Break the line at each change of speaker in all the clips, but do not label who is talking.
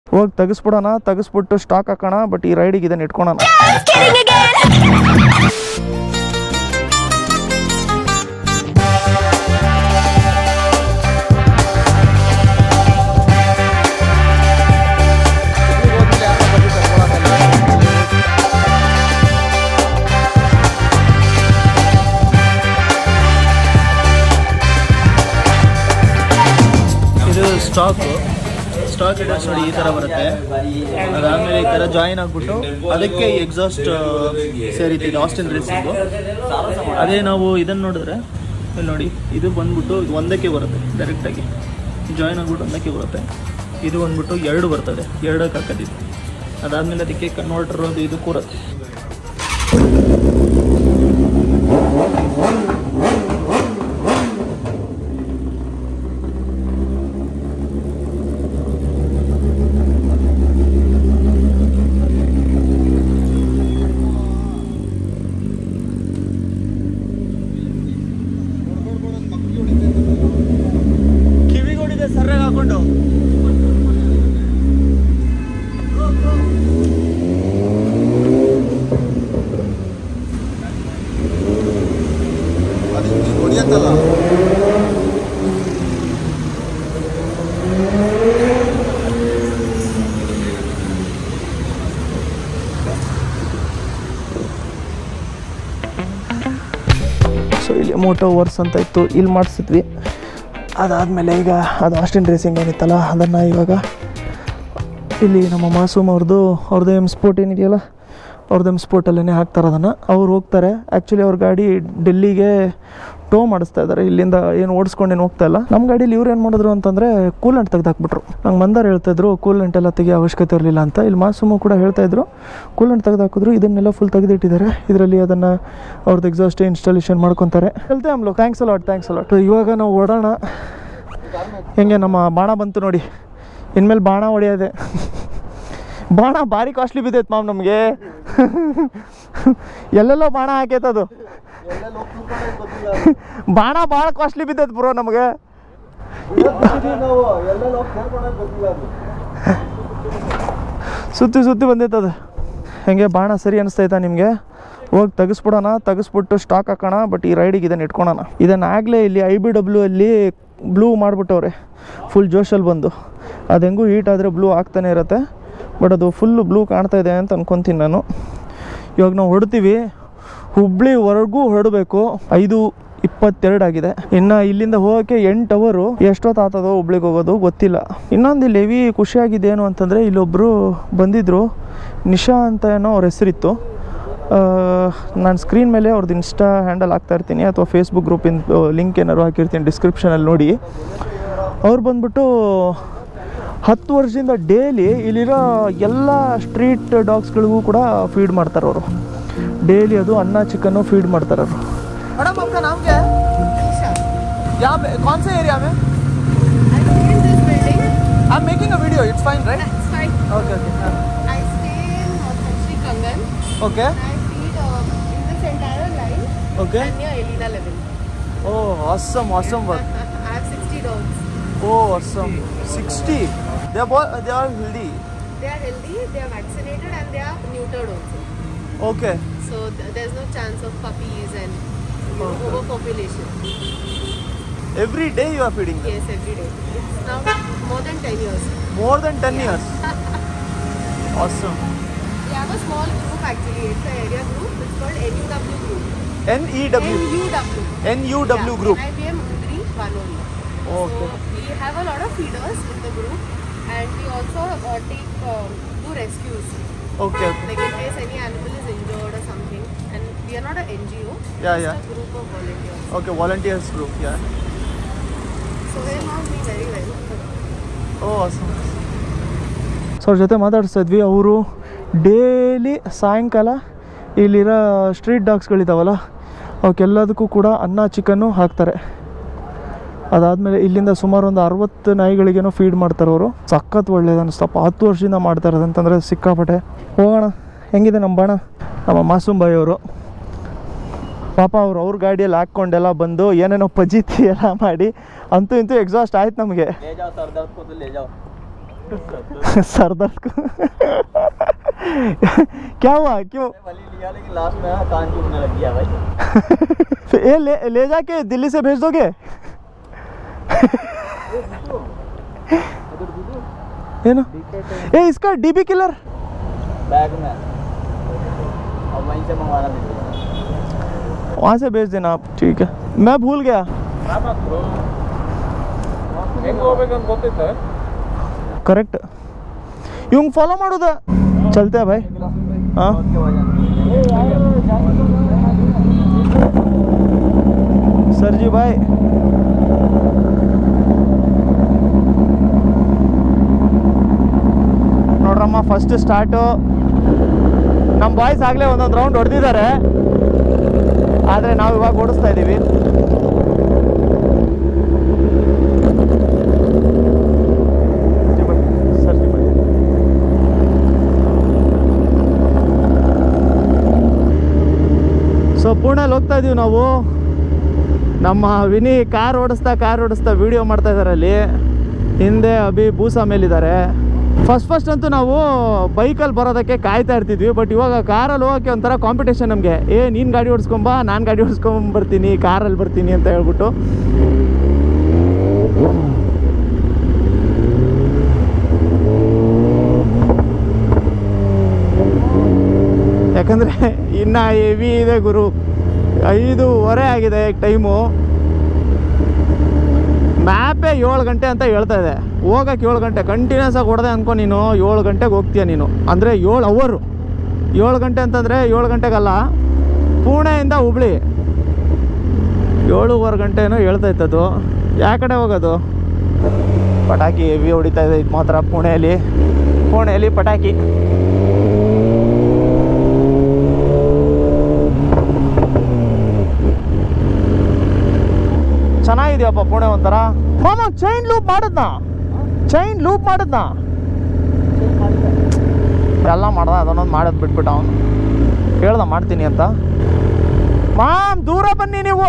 ಹೋಗಿ ತೆಗಿಸ್ಬಿಡೋಣ ತೆಗಿಸ್ಬಿಟ್ಟು ಸ್ಟಾಕ್ ಹಾಕೋಣ ಬಟ್ ಈ ರೈಡಿಗೆ ಇದನ್ನ ಇಟ್ಕೊಳೋಣ ಇದು ಸ್ಟಾಕು ಸ್ಟಾಕ್ ಇಡರ್ಸ್ ನೋಡಿ ಈ ಥರ ಬರುತ್ತೆ ಅದಾದಮೇಲೆ ಈ ಥರ ಜಾಯಿನ್ ಆಗಿಬಿಟ್ಟು ಅದಕ್ಕೆ ಎಕ್ಸಾಸ್ಟ್ ಸೇರಿತಿದೆ ಆಸ್ಟಿನ್ ರೇಸಿಂಗು ಅದೇ ನಾವು ಇದನ್ನು ನೋಡಿದ್ರೆ ಇಲ್ಲಿ ನೋಡಿ ಇದು ಬಂದ್ಬಿಟ್ಟು ಇದು ಒಂದಕ್ಕೆ ಬರುತ್ತೆ ಡೈರೆಕ್ಟಾಗಿ ಜಾಯಿನ್ ಆಗಿಬಿಟ್ಟು ಒಂದಕ್ಕೆ ಬರುತ್ತೆ ಇದು ಬಂದ್ಬಿಟ್ಟು ಎರಡು ಬರ್ತದೆ ಎರಡಕ್ಕೆ ಹಾಕೋದಿದೆ ಅದಾದಮೇಲೆ ಅದಕ್ಕೆ ಕನ್ವರ್ಟರ್ ಅದು ಇದು ಕೂರುತ್ತೆ ಕಿವಿಗಳಿದೆ ಸರ್ರಾಗಿ ಹಾಕೊಂಡು
ಹೊಡಿಯತ್ತಲ್ಲ
ಸೊ ಇಲ್ಲಿ ಮೋಟೋ ವರ್ಸ್ ಅಂತ ಇತ್ತು ಇಲ್ಲಿ ಮಾಡಿಸಿದ್ವಿ ಅದಾದಮೇಲೆ ಈಗ ಅದು ಆಸ್ಟಿನ್ ರೇಸಿಂಗ್ ಏನಿತ್ತಲ್ಲ ಅದನ್ನು ಇವಾಗ ಇಲ್ಲಿ ನಮ್ಮ ಮಾಸೂಮ್ ಅವ್ರದ್ದು ಅವ್ರದ್ದು ಎಮ್ ಸ್ಪೋರ್ಟ್ ಏನಿದೆಯಲ್ಲ ಅವ್ರದ್ದು ಎಮ್ ಸ್ಪೋರ್ಟಲ್ಲೇ ಹಾಕ್ತಾರೆ ಅದನ್ನು ಅವ್ರು ಹೋಗ್ತಾರೆ ಆ್ಯಕ್ಚುಲಿ ಅವ್ರ ಗಾಡಿ ಡೆಲ್ಲಿಗೆ ಟೋ ಮಾಡಿಸ್ತಾ ಇದ್ದಾರೆ ಇಲ್ಲಿಂದ ಏನು ಓಡಿಸ್ಕೊಂಡೇನು ಹೋಗ್ತಾ ಇಲ್ಲ ನಮ್ಮ ಗಾಡೀಲಿ ಇವ್ರು ಏನು ಮಾಡಿದ್ರು ಅಂತಂದರೆ ಕೂಲೆಂಟ್ ತೆಗ್ದು ಹಾಕ್ಬಿಟ್ರು ನಂಗೆ ಮಂದಾರ ಹೇಳ್ತಾಯಿದ್ರು ಕೂಲೆಂಟ್ ಎಲ್ಲ ತೆಗಿಯೋ ಅವಶ್ಯಕತೆ ಇರಲಿಲ್ಲ ಅಂತ ಇಲ್ಲಿ ಮಾಸೂಮು ಕೂಡ ಹೇಳ್ತಾಯಿದ್ರು ಕೂಲೆಂಟ್ ತೆಗ್ದು ಹಾಕಿದ್ರು ಇದನ್ನೆಲ್ಲ ಫುಲ್ ತೆಗೆದಿಟ್ಟಿದ್ದಾರೆ ಇದರಲ್ಲಿ ಅದನ್ನು ಅವ್ರದ್ದು ಎಕ್ಸಾಸ್ಟ್ ಇನ್ಸ್ಟಾಲೇಷನ್ ಮಾಡ್ಕೊತಾರೆ ಹೇಳ್ತೆ ಆಮ್ಲು ಥ್ಯಾಂಕ್ಸ್ ಅಲಾಟ್ ಥ್ಯಾಂಕ್ಸ್ ಅಲಾಟ್ ಇವಾಗ ನಾವು ಓಡೋಣ ಹೆಂಗೆ ನಮ್ಮ ಬಾಣ ಬಂತು ನೋಡಿ ಇನ್ಮೇಲೆ ಬಾಣ ಹೊಡೆಯೋದೆ ಬಾಣ ಭಾರಿ ಕಾಸ್ಟ್ಲಿ ಬಿದ್ದೈತೆ ಮಾಮ್ ನಮಗೆ ಎಲ್ಲೆಲ್ಲೋ ಬಾಣ ಹಾಕೈತದು ಬಾಣ ಭಾಳ ಕಾಸ್ಟ್ಲಿ ಬಿದ್ದೈತೆ ಬ್ರೋ ನಮಗೆ
ನಾವು ಎಲ್ಲ ಕೇಳ್ಕೊಂಡಾಗ ಗೊತ್ತಿಲ್ಲ ಅದು
ಸುತ್ತಿ ಸುತ್ತಿ ಬಂದೈತದು ಹೆಂಗೆ ಬಾಣ ಸರಿ ಅನಿಸ್ತೈತಾ ನಿಮಗೆ ಹೋಗಿ ತೆಗಿಸ್ಬಿಡೋಣ ತೆಗಿಸ್ಬಿಟ್ಟು ಸ್ಟಾಕ್ ಹಾಕೋಣ ಬಟ್ ಈ ರೈಡಿಗೆ ಇದನ್ನು ಇಟ್ಕೊಳೋಣ ಇದನ್ನು ಆಗಲೇ ಇಲ್ಲಿ ಐ ಬಿ ಡಬ್ಲ್ಯೂ ಅಲ್ಲಿ ಬ್ಲೂ ಮಾಡಿಬಿಟ್ಟವ್ರೆ ಫುಲ್ ಜೋಶಲ್ಲಿ ಬಂದು ಅದು ಹೆಂಗೂ ಹೀಟ್ ಆದರೆ ಬ್ಲೂ ಆಗ್ತಾನೆ ಇರುತ್ತೆ ಬಟ್ ಅದು ಫುಲ್ಲು ಬ್ಲೂ ಕಾಣ್ತಾ ಇದೆ ಅಂತ ಅನ್ಕೊತೀನಿ ನಾನು ಇವಾಗ ನಾವು ಹೊಡ್ತೀವಿ ಹುಬ್ಳಿವರೆಗೂ ಹೊರಡಬೇಕು ಐದು ಇಪ್ಪತ್ತೆರಡು ಆಗಿದೆ ಇನ್ನು ಇಲ್ಲಿಂದ ಹೋಗೋಕ್ಕೆ ಎಂಟು ಅವರು ಎಷ್ಟೊತ್ತು ಆಗ್ತದೋ ಹುಬ್ಳಿಗೆ ಹೋಗೋದು ಗೊತ್ತಿಲ್ಲ ಇನ್ನೊಂದು ಇಲ್ಲಿ ಹೆವಿ ಖುಷಿಯಾಗಿದೆ ಏನು ಅಂತಂದರೆ ಇಲ್ಲೊಬ್ಬರು ಬಂದಿದ್ದರು ನಿಶಾ ಅಂತ ಏನೋ ಅವ್ರ ಹೆಸರಿತ್ತು ನಾನು ಸ್ಕ್ರೀನ್ ಮೇಲೆ ಅವ್ರದ್ದು ಇನ್ಸ್ಟಾ ಹ್ಯಾಂಡಲ್ ಹಾಕ್ತಾ ಇರ್ತೀನಿ ಅಥವಾ ಫೇಸ್ಬುಕ್ ಗ್ರೂಪಿಂದ ಲಿಂಕ್ ಏನಾದ್ರು ಹಾಕಿರ್ತೀನಿ ಡಿಸ್ಕ್ರಿಪ್ಷನಲ್ಲಿ ನೋಡಿ ಅವ್ರು ಬಂದ್ಬಿಟ್ಟು ಹತ್ತು ವರ್ಷದಿಂದ ಡೈಲಿ ಇಲ್ಲಿರೋ ಎಲ್ಲ ಸ್ಟ್ರೀಟ್ ಡಾಗ್ಸ್ಗಳಿಗೂ ಕೂಡ ಫೀಡ್ ಮಾಡ್ತಾರೆ ಅವರು ಡೈಲಿ ಅದು ಅನ್ನ ಚಿಕನ್ನು ಫೀಡ್ ಮಾಡ್ತಾರೆ ಅವರು ಮೇಡಮ್ आपका नाम क्या है यहाँ पे कौन से एरिया में
in this building.
I am making a video it's fine right
That's fine.
Okay okay
I stay in uh, Sri Kangan.
Okay
I feed uh, in this entire line
okay
and near Elina level.
Oh awesome awesome work
I have 60 dogs.
oh awesome 60 they are both, they are healthy
They are healthy, they are vaccinated and they are neutered also.
okay
So th- there's no chance of puppies and you know,
Okay.
overpopulation.
every day you are feeding them
Yes, every day. It's now more than 10 years.
more than 10 years awesome
We have a small group actually. It's an area group. It's called NUW group.
N E W
NUW.
N U W group
IBM Ugri Vanori.
okay
So we have a lot of feeders in the group and we also uh, take um, do rescues.
okay okay
Like in case any animal is injured or something. And we are not an NGO.
Yeah,
just
yeah.
a group of volunteers.
okay volunteers group yeah
So we're not doing very well.
Oh so ಅವ್ರ ಜೊತೆ ಮಾತಾಡಿಸ್ತಾ ಇದ್ವಿ ಅವರು daily ಸಾಯಂಕಾಲ ಇಲ್ಲಿರೋ street ಡಾಗ್ಸ್ಗಳಿದಾವಲ್ಲ ಅವಕ್ಕೆಲ್ಲದಕ್ಕೂ ಕೂಡ ಅನ್ನ chicken ಹಾಕ್ತಾರೆ ಅದಾದಮೇಲೆ ಇಲ್ಲಿಂದ ಸುಮಾರು ಒಂದು ಅರವತ್ತು ನಾಯಿಗಳಿಗೇನೋ ಫೀಡ್ ಮಾಡ್ತಾರೆ ಅವರು ಸಖತ್ ಒಳ್ಳೇದು ಅನಿಸ್ತಪ್ಪ ಹತ್ತು ವರ್ಷದಿಂದ ಮಾಡ್ತಾ ಇರೋದು ಅಂತಂದರೆ ಸಿಕ್ಕಾಪಟ್ಟೆ ಹೋಗೋಣ ಹೆಂಗಿದೆ ನಮ್ಮ ಬಾಣ ನಮ್ಮ ಮಾಸೂಮ್ ಬಾಯಿ ಅವರು ಪಾಪ ಅವ್ರು ಅವ್ರ ಗಾಡಿಯಲ್ಲಿ ಹಾಕ್ಕೊಂಡೆಲ್ಲ ಬಂದು ಏನೇನೋ ಪಜಿತಿ ಎಲ್ಲ ಮಾಡಿ ಅಂತೂ ಇಂತೂ ಎಕ್ಸಾಸ್ಟ್ ಆಯ್ತು ನಮಗೆ सर दर्द को क्या हुआ क्यों
वली लिया लेकिन लास्ट में कान चुभने लग गया भाई
ये ले ले जाके दिल्ली से भेज दोगे ये ना ये इसका डीबी किलर
बैग में और वहीं से मंगवाना मिलेगा
वहाँ से भेज देना आप ठीक है मैं भूल गया
ಹೆಂಗ್ ಹೋಗ್ಬೇಕಂತ ಗೊತ್ತಿತ್ತು
ಕರೆಕ್ಟ್ ಇವಂಗೆ ಫಾಲೋ ಮಾಡೋದ ಚಲ್ತೆ ಭಾಯ್ ಹಾಂ ಸರ್ಜಿ ಬಾಯ್ ನೋಡ್ರಮ್ಮ ಫಸ್ಟ್ ಸ್ಟಾರ್ಟು ನಮ್ಮ ಬಾಯ್ಸ್ ಆಗಲೇ ಒಂದೊಂದು ರೌಂಡ್ ಹೊಡೆದಿದ್ದಾರೆ ಆದರೆ ನಾವು ಇವಾಗ ಓಡಿಸ್ತಾ ಇದ್ದೀವಿ ಸರ್ಜಿ ಬಾಯ್ ಸರ್ಜಿ ಬಾಯ್ ಸೊ ಪೂರ್ಣಲ್ಲಿ ಹೋಗ್ತಾ ಇದೀವಿ ನಾವು ನಮ್ಮ ವಿನಿ ಕಾರ್ ಓಡಿಸ್ತಾ ಕಾರ್ ಓಡಿಸ್ತಾ ವಿಡಿಯೋ ಮಾಡ್ತಾ ಇದ್ದಾರೆ ಅಲ್ಲಿ ಹಿಂದೆ ಅಭಿ ಬೂಸ ಮೇಲಿದ್ದಾರೆ ಫಸ್ಟ್ ಫಸ್ಟ್ ಅಂತೂ ನಾವು ಬೈಕಲ್ಲಿ ಬರೋದಕ್ಕೆ ಕಾಯ್ತಾ ಇರ್ತಿದ್ವಿ ಬಟ್ ಇವಾಗ ಕಾರಲ್ಲಿ ಹೋಗೋಕ್ಕೆ ಒಂಥರ ಕಾಂಪಿಟೇಷನ್ ನಮಗೆ ಏ ನೀನು ಗಾಡಿ ಓಡಿಸ್ಕೊಂಬ ನಾನು ಗಾಡಿ ಓಡಿಸ್ಕೊಂಡ್ ಬರ್ತೀನಿ ಕಾರಲ್ಲಿ ಬರ್ತೀನಿ ಅಂತ ಹೇಳ್ಬಿಟ್ಟು ಯಾಕಂದರೆ ಇನ್ನು ಹೆವಿ ಇದೆ ಗುರು ಐದೂವರೆ ಆಗಿದೆ ಟೈಮು ಮ್ಯಾಪೇ ಏಳು ಗಂಟೆ ಅಂತ ಹೇಳ್ತಾ ಇದೆ ಹೋಗಕ್ಕೆ ಏಳು ಗಂಟೆ ಕಂಟಿನ್ಯೂಸ್ ಆಗಿ ಹೊಡೆದೆ ಅನ್ಕೊ ನೀನು ಏಳು ಗಂಟೆಗೆ ಹೋಗ್ತೀಯ ನೀನು ಅಂದರೆ ಏಳು ಅವರು ಏಳು ಗಂಟೆ ಅಂತಂದರೆ ಏಳು ಗಂಟೆಗಲ್ಲ ಪುಣೆಯಿಂದ ಹುಬ್ಳಿ ಏಳುವರೆ ಗಂಟೆ ಏನೋ ಹೇಳ್ತಾ ಇತ್ತದು ಯಾವ ಕಡೆ ಹೋಗೋದು ಪಟಾಕಿ ಹೆವಿ ಹೊಡಿತಾ ಇದೆ ಇದು ಮಾತ್ರ ಪುಣೆಯಲ್ಲಿ ಪುಣೆಯಲ್ಲಿ ಪಟಾಕಿ ಚೆನ್ನಾಗಿದೆಯಪ್ಪ ಪುಣೆ ಒಂಥರ ಮಾಮ ಚೈನ್ ಲೂಪ್ ಮಾಡದ್ನ ಚೈನ್ ಲೂಪ್ ಮಾಡದ್ನ ಎಲ್ಲ ಮಾಡ್ದ ಅದನ್ನೊಂದು ಮಾಡೋದು ಬಿಟ್ಬಿಟ್ಟ ಅವನು ಹೇಳ್ದ ಮಾಡ್ತೀನಿ ಅಂತ ಮಾಮ್ ದೂರ ಬನ್ನಿ ನೀವು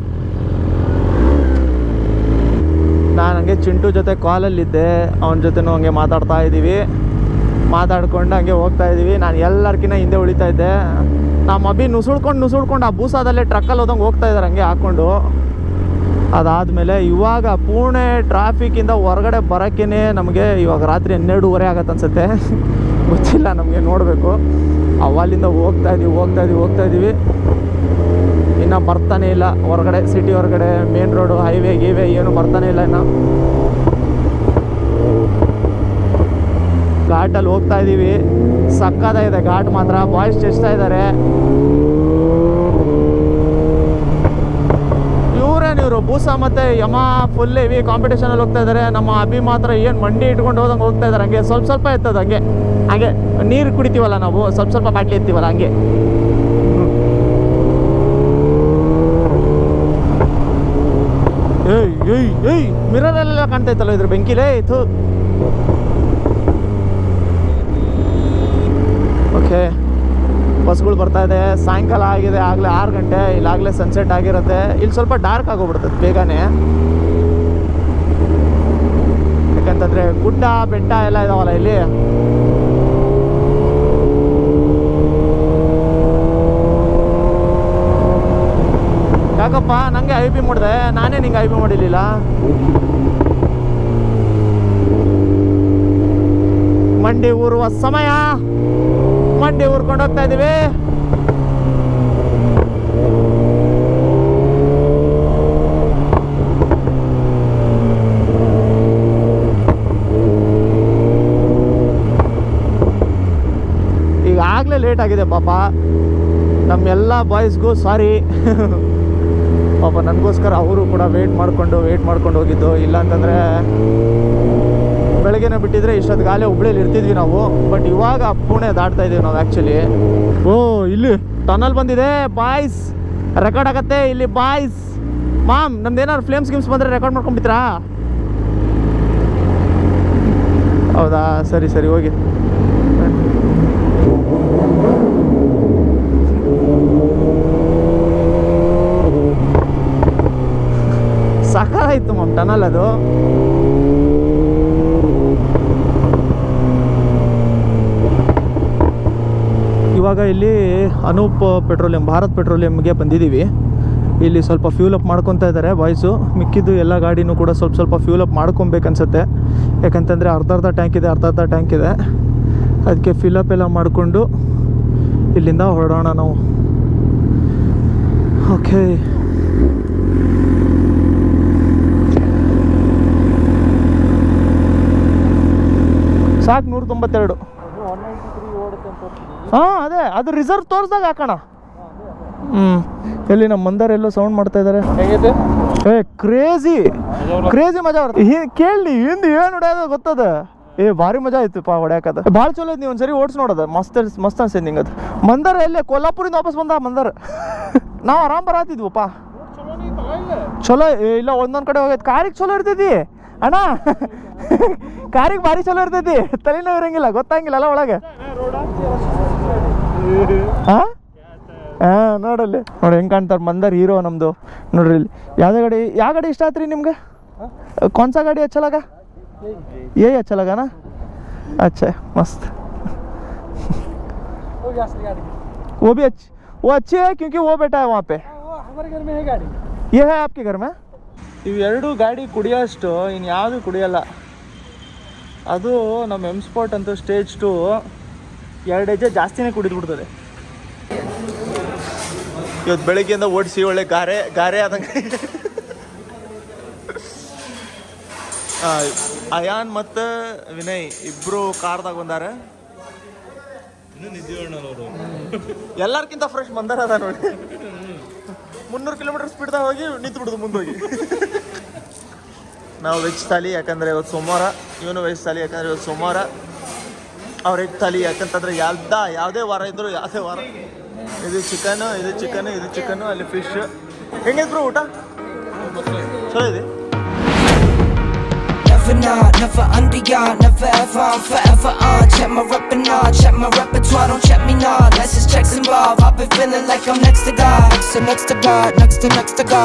ನಾನು ಹಂಗೆ ಚಿಂಟು ಜೊತೆ ಕಾಲಲ್ಲಿದ್ದೆ ಅವನ ಜೊತೆನೂ ಹಂಗೆ ಮಾತಾಡ್ತಾ ಇದ್ದೀವಿ ಮಾತಾಡ್ಕೊಂಡು ಹಂಗೆ ಹೋಗ್ತಾ ಇದ್ದೀವಿ ನಾನು ಎಲ್ಲರ್ಕಿನ್ನ ಹಿಂದೆ ಉಳಿತಾ ಇದ್ದೆ ನಮ್ಮ ಅಭಿ ನುಸುಳ್ಕೊಂಡು ನುಸುಳ್ಕೊಂಡು ಆ ಬೂಸಾದಲ್ಲೇ ಟ್ರಕ್ಕಲ್ಲಿ ಹೋದಂಗೆ ಹೋಗ್ತಾ ಇದ್ದಾರೆ ಹಂಗೆ ಹಾಕ್ಕೊಂಡು ಅದಾದಮೇಲೆ ಇವಾಗ ಪುಣೆ ಟ್ರಾಫಿಕ್ಕಿಂದ ಹೊರಗಡೆ ಬರೋಕ್ಕೇ ನಮಗೆ ಇವಾಗ ರಾತ್ರಿ ಹನ್ನೆರಡೂವರೆ ಆಗತ್ತೆ ಅನ್ಸುತ್ತೆ ಗೊತ್ತಿಲ್ಲ ನಮಗೆ ನೋಡಬೇಕು ಅವಲ್ಲಿಂದ ಹೋಗ್ತಾ ಇದೀವಿ ಹೋಗ್ತಾ ಇದೀವಿ ಹೋಗ್ತಾ ಇದ್ದೀವಿ ಇನ್ನು ಬರ್ತಾನೆ ಇಲ್ಲ ಹೊರಗಡೆ ಸಿಟಿ ಹೊರಗಡೆ ಮೇನ್ ರೋಡು ಹೈವೇ ಗೀವೇ ಏನು ಬರ್ತಾನೆ ಇಲ್ಲ ಇನ್ನು ಘಾಟಲ್ಲಿ ಹೋಗ್ತಾ ಇದ್ದೀವಿ ಸಕ್ಕತ್ತಾಗಿದೆ ಘಾಟ್ ಮಾತ್ರ ಬಾಯ್ಸ್ ಚೆಸ್ತಾ ಇದ್ದಾರೆ ಇವ್ರೇನು ಇವರು ಬೂಸ ಮತ್ತೆ ಯಮ ಫುಲ್ ಹೆವಿ ಕಾಂಪಿಟೇಷನಲ್ಲಿ ಹೋಗ್ತಾ ಇದ್ದಾರೆ ನಮ್ಮ ಅಭಿ ಮಾತ್ರ ಏನು ಮಂಡಿ ಇಟ್ಕೊಂಡು ಹೋದಂಗೆ ಹೋಗ್ತಾ ಇದ್ದಾರೆ ಹಂಗೆ ಸ್ವಲ್ಪ ಸ್ವಲ್ಪ ಎತ್ತದ ಹಂಗೆ ಹಾಗೆ ನೀರು ಕುಡಿತೀವಲ್ಲ ನಾವು ಸ್ವಲ್ಪ ಸ್ವಲ್ಪ ಬಾಟ್ಲಿ ಎತ್ತೀವಲ್ಲ ಹಂಗೆ ಏಯ್ ಏಯ್ ಏಯ್ ಮಿರರಲ್ಲೆಲ್ಲ ಕಾಣ್ತೈತಲ್ಲ ಇದ್ರ ಬೆಂಕಿಲೇ ಥು ಓಕೆ ಬಸ್ಗಳು ಬರ್ತಾ ಇದೆ ಸಾಯಂಕಾಲ ಆಗಿದೆ ಆಗಲೇ ಆರು ಗಂಟೆ ಇಲ್ಲಾಗಲೇ ಸನ್ಸೆಟ್ ಆಗಿರುತ್ತೆ ಇಲ್ಲಿ ಸ್ವಲ್ಪ ಡಾರ್ಕ್ ಆಗೋಗ್ಬಿಡ್ತದೆ ಬೇಗನೆ ಯಾಕಂತಂದರೆ ಗುಡ್ಡ ಬೆಟ್ಟ ಎಲ್ಲ ಇದಾವಲ್ಲ ಇಲ್ಲಿ ಯಾಕಪ್ಪ ನನಗೆ ಐ ಬಿ ಮಾಡಿದೆ ನಾನೇ ನಿಂಗೆ ಐ ಬಿ ಮಾಡಿರಲಿಲ್ಲ ಮಂಡಿ ಊರುವ ಸಮಯ ಮಂಡಿ ಊರ್ಕೊಂಡು ಹೋಗ್ತಾ ಇದೀವಿ ಈಗಾಗಲೇ ಲೇಟ್ ಆಗಿದೆ ಪಾಪ ನಮ್ಮೆಲ್ಲ ಬಾಯ್ಸ್ಗೂ ಸಾರಿ ಪಾಪ ನನಗೋಸ್ಕರ ಅವರು ಕೂಡ ವೆಯ್ಟ್ ಮಾಡಿಕೊಂಡು ವೆಯ್ಟ್ ಮಾಡ್ಕೊಂಡು ಹೋಗಿದ್ದು ಇಲ್ಲ ಅಂತಂದರೆ ಬೆಳಗ್ಗೆನೇ ಬಿಟ್ಟಿದ್ರೆ ಇಷ್ಟೊತ್ತು ಗಾಲೆ ಹುಬ್ಳಿಯಲ್ಲಿ ಇರ್ತಿದ್ವಿ ನಾವು ಬಟ್ ಇವಾಗ ಪುಣೆ ದಾಟ್ತಾ ಇದೀವಿ ನಾವು ಆ್ಯಕ್ಚುಲಿ ಓ ಇಲ್ಲಿ ಟನಲ್ ಬಂದಿದೆ ಬಾಯ್ಸ್ ರೆಕಾರ್ಡ್ ಆಗತ್ತೆ ಇಲ್ಲಿ ಬಾಯ್ಸ್ ಮಾಮ್ ನಮ್ದು ಏನಾದ್ರು ಫ್ಲೇಮ್ಸ್ ಗಿಮ್ಸ್ ಬಂದರೆ ರೆಕಾರ್ಡ್ ಮಾಡ್ಕೊಂಡ್ಬಿಡ್ತೀರಾ ಹೌದಾ ಸರಿ ಸರಿ ಹೋಗಿ ಸಕಾಲಾಯ್ತು ಮಾಮ್ ಟನಲ್ ಅದು ಇವಾಗ ಇಲ್ಲಿ ಅನೂಪ್ ಪೆಟ್ರೋಲಿಯಂ ಭಾರತ್ ಪೆಟ್ರೋಲಿಯಂಗೆ ಬಂದಿದ್ದೀವಿ ಇಲ್ಲಿ ಸ್ವಲ್ಪ ಫ್ಯೂಲ್ ಅಪ್ ಮಾಡ್ಕೊತಾ ಇದ್ದಾರೆ ಬಾಯ್ಸು ಮಿಕ್ಕಿದ್ದು ಎಲ್ಲ ಗಾಡಿನೂ ಕೂಡ ಸ್ವಲ್ಪ ಸ್ವಲ್ಪ ಫ್ಯೂಲ್ ಅಪ್ ಮಾಡ್ಕೊಬೇಕನ್ಸುತ್ತೆ ಯಾಕಂತಂದರೆ ಅರ್ಧ ಅರ್ಧ ಟ್ಯಾಂಕ್ ಇದೆ ಅರ್ಧ ಅರ್ಧ ಟ್ಯಾಂಕ್ ಇದೆ ಅದಕ್ಕೆ ಫಿಲಪ್ ಎಲ್ಲ ಮಾಡಿಕೊಂಡು ಇಲ್ಲಿಂದ ಹೊರಡೋಣ ನಾವು ಓಕೆ ಸಾಕು ನೂರ ತೊಂಬತ್ತೆರಡು
ಒನ್ ನೈಂಟಿ ತ್ರೀ ಓಡುತ್ತೆ ಅಂತ ತೋರಿಸ್ತೀನಿ
ಹಾಂ ಅದೇ ಅದು ರಿಸರ್ವ್ ತೋರಿಸ್ದಾಗ ಹಾಕೋಣ ಹ್ಞೂ ಎಲ್ಲಿ ನಮ್ಮ ಮಂದಾರ ಎಲ್ಲೋ ಸೌಂಡ್ ಮಾಡ್ತಾ ಇದ್ದಾರೆ
ಹೇಗಿದೆ
ಏ ಕ್ರೇಜಿ ಕ್ರೇಜಿ ಮಜಾ ಬರುತ್ತೆ ಹಿ- ಕೇಳಿ ಹಿಂದೆ ಏನು ಹೊಡ್ಯೋದು ಗೊತ್ತದ ಏ ಭಾರಿ ಮಜಾ ಆಯ್ತು ಪಾ ಹೊಡ್ಯಾಕದ ಭಾಳ ಚಲೋ ಐತಿ ನೀವು ಒಂದ್ಸರಿ ಓಡಿಸ್ ನೋಡೋದ ಮಸ್ತ್ ಮಸ್ತ್ ಅನ್ಸೈತಿ ನಿಂಗೆ ಅದು ಮಂದಾರ ಎಲ್ಲೇ ಕೊಲ್ಲಾಪುರಿಂದ ವಾಪಸ್ ಬಂದ ಮಂದಾರ ನಾವು ಆರಾಮ್ ಬರತ್ತಿದ್ವಪ್ಪ ಚಲೋ ಏ, ಇಲ್ಲ ಒಂದೊಂದ್ ಕಡೆ ಹೋಗೈತೆ ಕಾರಿಗೆ ಚಲೋ ಇರ್ತೈತಿ ಅಣ್ಣ ಕಾರಿಗೆ ಭಾರಿ ಚಲೋ ಇರ್ತೈತಿ ತಲೆನೋವು ಇರಂಗಿಲ್ಲ ಗೊತ್ತಾಗಿಲ್ಲ ಅಲ್ಲ ಒಳಗೆ ಹಾ ಹಾ ನೋಡಲ್ಲಿ ನೋಡಿ ಹೆಂಗ್ ಕಾಣ್ತಾರೆ ಮಂದರ್ ಹೀರೋ ನಮ್ದು ನೋಡ್ರಿ ಇಲ್ಲಿ ಯಾವ್ದೇ ಗಾಡಿ ಯಾವ ಗಾಡಿ ಇಷ್ಟ ಆತ್ರಿ ನಿಮ್ಗೆ ಕौन सा गाड़ी अच्छा लगा यही अच्छा लगा ना अच्छा मस्त
वो भी असली गाड़ी
वो भी अच्छी वो अच्छी है क्योंकि वो बैठा है वहाँ पे
वो हमारे घर में है गाड़ी
ये है आपके घर में ಇವೆರಡು ಗಾಡಿ ಕುಡಿಯೋಷ್ಟು ಇನ್ನು ಯಾವುದು ಕುಡಿಯಲ್ಲ ಅದು ನಮ್ಮ ಎಮ್ ಸ್ಪಾಟ್ ಅಂತೂ ಸ್ಟೇಜ್ ಟು ಎರಡು ಹೆಜ್ಜೆ ಜಾಸ್ತಿನೇ ಕುಡಿದು ಬಿಡ್ತದೆ ಇವತ್ತು ಬೆಳಗ್ಗೆಯಿಂದ ಓಡಿಸಿ ಒಳ್ಳೆ ಗಾರೆ ಗಾರೆ ಆದಂಗೆ ಆ, ಅಯಾನ್ ಮತ್ತು ವಿನಯ್ ಇಬ್ರು ಕಾರ್ದಾಗ ಬಂದಾರೆ ಎಲ್ಲರ್ಕಿಂತ ಫ್ರೆಶ್ ಮಂದಾರ ಅದ ನೋಡಿ ಮುನ್ನೂರು ಕಿಲೋಮೀಟರ್ ಸ್ಪೀಡ್ದಾಗ ಹೋಗಿ ನಿಂತು ಬಿಡುದು ಮುಂದೋಗಿ ನಾವು ವೆಜ್ ಥಾಲಿ ಯಾಕಂದ್ರೆ ಇವತ್ತು ಸೋಮವಾರ ಇವನು ವೆಜ್ ಥಾಲಿ ಯಾಕಂದ್ರೆ ಇವತ್ತು ಸೋಮವಾರ ಅವ್ರ ಎಗ್ ಥಾಲಿ ಯಾಕಂತಂದ್ರೆ ಯಾವ್ದ ಯಾವುದೇ ವಾರ ಇದ್ರು ಯಾವುದೇ ವಾರ ಇದು ಚಿಕನ್ ಇದು ಚಿಕನ್ ಇದು ಚಿಕನ್ ಅಲ್ಲಿ ಫಿಶ್ ಹೆಂಗಿದ್ರು ಊಟ ಚಲೋ ಇದೆ
Never not, never under y'all, never ever, I'm forever on. Check my rep and all, check my repertoire, don't check me nah. Let's just checks involved. I've been feeling like I'm next to God, next to next to God, next to next to God.